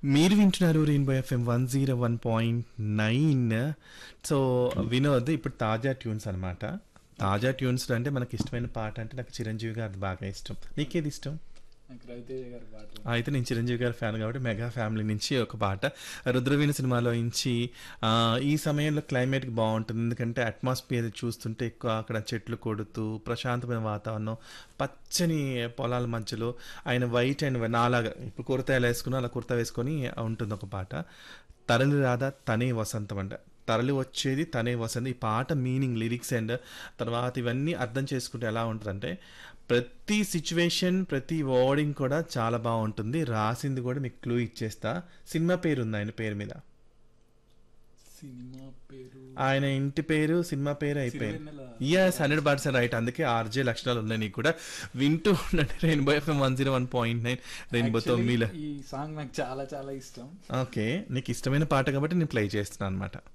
మీరు వింటున్నారు Rainbow FM one zero one point nine so Vinod ఇప్పుడు తాజా ట్యూన్స్ అన్నమాట తాజా ట్యూన్స్ అంటే మనకి ఇష్టమైన పాట అంటే నాకు చిరంజీవి గారిది బాగా ఇష్టం నీకేది ఇష్టం నాకు రవితేజ గారి పాటలు అయితే నేను చిరంజీవి గారి ఫ్యాన్ కాబట్టి మెగా ఫ్యామిలీ నుంచి ఒక పాట రుద్రవీణ సినిమాలో నుంచి ఆ, ఈ సమయంలో క్లైమేట్ బాగుంటుంది ఎందుకంటే అట్మాస్ఫియర్ చూస్తుంటే ఎక్కువ అక్కడ చెట్లు కొడుతూ ప్రశాంతమైన వాతావరణం పచ్చని పొలాల మధ్యలో ఆయన వైట్ అండ్ నాలాగా ఇప్పుడు కుర్తా ఎలా వేసుకున్నా అలా కుర్తా వేసుకొని ఉంటుంది ఒక పాట తరలి రాదా తనే వసంతం అంట తరలి వచ్చేది తనే వసంతం ఈ పాట మీనింగ్ లిరిక్స్ అండ్ తర్వాత ఇవన్నీ అర్థం చేసుకుంటే ఎలా ఉంటుందంటే ప్రతి సిచ్యువేషన్ ప్రతి వర్డింగ్ కూడా చాలా బాగుంటుంది రాసింది కూడా మీకు క్లూ ఇచ్చేస్తా సినిమా పేరు ఉంది ఆయన పేరు మీద సినిమా పేరు ఆయన ఇంటి పేరు సినిమా పేరు అయిపోయింది Sirivennela. Yes hundred percent right అందుకే ఆర్జే లక్షణాలు ఉన్నాయి నీకు కూడా వింటూ ఉండండి Rainbow FM one zero one point nine Rainbow Actually, తొమ్మిదిలో ఈ సాంగ్ నాకు చాలా చాలా ఇష్టం ఓకే నీకు ఇష్టమైన పాట కాబట్టి నేను ప్లే చేస్తున్నాను అనమాట